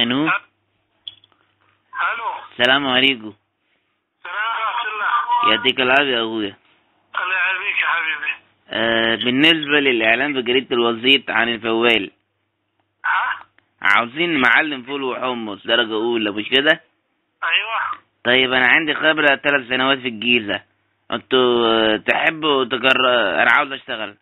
انو الو السلام عليكم سلام ورحمة الله يعطيك العافية يا اخويا الله يعافيك يا حبيبي آه بالنسبة للإعلان في جريدة الوسيط عن الفوال ها عاوزين معلم فول وحمص درجة أولى مش كده؟ ايوه طيب أنا عندي خبرة ثلاث سنوات في الجيزة انتوا آه، تحبوا تجر أنا عاوز أشتغل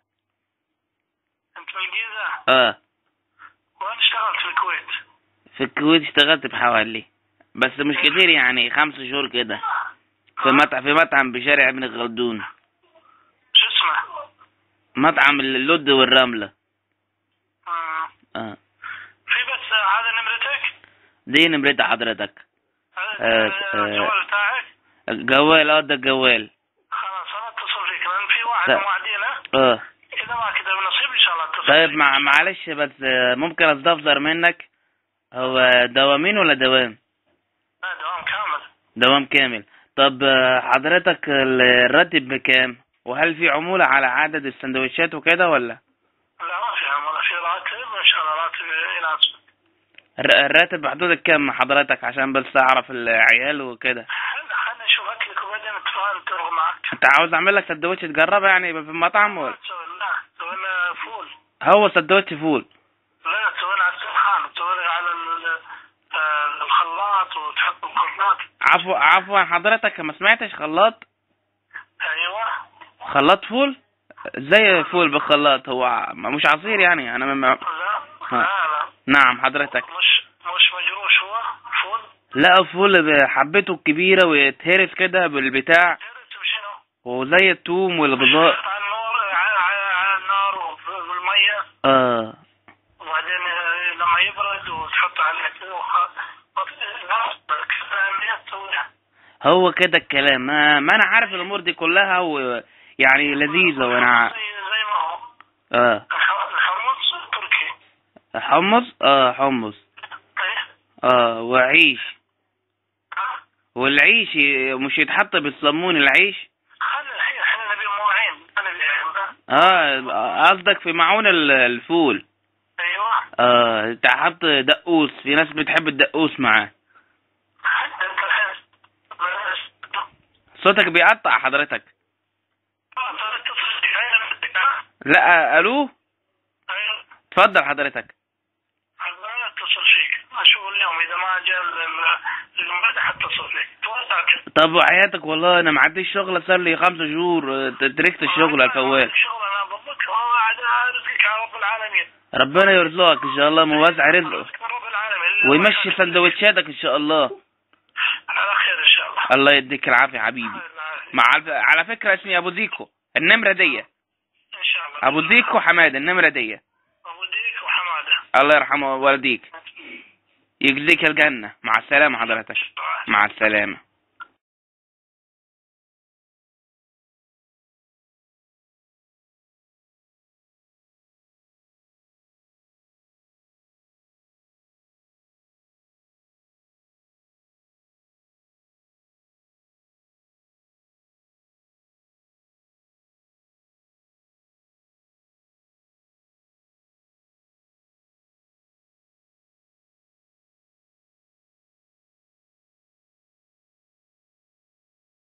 انت من الجيزة اه وانا اشتغلت في الكويت في الكويت اشتغلت بحوالي بس مش كتير يعني خمس شهور كده في مطعم في مطعم بشارع ابن خلدون شو اسمه؟ مطعم اللد والرملة مم. اه في بس هذا نمرتك؟ دي نمرة حضرتك هذا آه، آه. الجوال بتاعك؟ الجوال اه ده الجوال خلاص انا اتصل فيك لان في واحد طيب. موعدينه اه اذا ما كده بنصيب ان شاء الله اتصل طيب فيك. مع معلش بس آه، ممكن استفسر منك هو دوامين ولا دوام لا دوام كامل دوام كامل طب آه، حضرتك ال- الراتب بكام وهل في عمولة على عدد السندوتشات وكده ولا لا ما في عمل في راتب ان شاء الله راتب يناسبك الر- الراتب بحدود كام حضرتك عشان بس اعرف العيال وكده خلنا خلنا نشوف اكلك وبعدين نتفاهم نتفق معك انت عاوز اعمل لك سندوتش تجربها يعني يبقى في المطعم ولا تسوي لا تسوي لنا فول هو سندوتش فول لا تسوي لنا على السخان تسوي لنا على ال- آه، الخلاط وتحط الخلاط عفوا عفوا حضرتك ما سمعتش خلاط ايوه خلاط فول زي فول بخلاط هو مش عصير يعني انا ما لا ها. لا لا نعم حضرتك مش مش مجروش هو فول لا فول حبته كبيرة ويتهرس كده بالبتاع جرس وشنو؟ وزي التوم والبضاء على النار على, على, على النار وبالمية اه وبعدين آه، لما يبرد وتحط عليه كده وخ- كفاية تسويها هو كده الكلام ما, ما انا عارف الامور دي كلها ويعني لذيذة وانا ع- زي زي ما هو اه الح- الحمص تركي حمص اه حمص ايه اه وعيش ها؟ والعيش مش يتحط بالصمون العيش خلي الحين احنا نبي مواعين انا نبي اه قصدك في معون ال- الفول ايوه اه تحط دقوس في ناس بتحب الدقوس معاه حتى انت الحين بلاش. صوتك بيقطع حضرتك آه، ترى اتصل بي. أين عندك؟ ها؟ لا الو أيوة. اتفضل حضرتك أنا اتصل فيك اشوف اليوم اذا ما جاء المبادئ حتصل فيك توسع كده طب وحياتك والله انا معدي الشغل صار لي خمس شهور اه، تركت الشغل يا الفوال الشغل انا ضبط هو عاد رزقك على رب العالمين ربنا يرزقك ان شاء الله موزع رزقه رزقك من رب العالمين ويمشي سندوتشاتك ان شاء الله على خير ان شاء الله الله يديك العافيه حبيبي الله يعافيك. مع الف... على فكره اسمي ابو زيكو النمره دي ان شاء الله ابو زيكو حماد النمره دي ابو ديك وحماده الله يرحمه والديك يجزيك الجنه مع السلامه حضرتك مع السلامه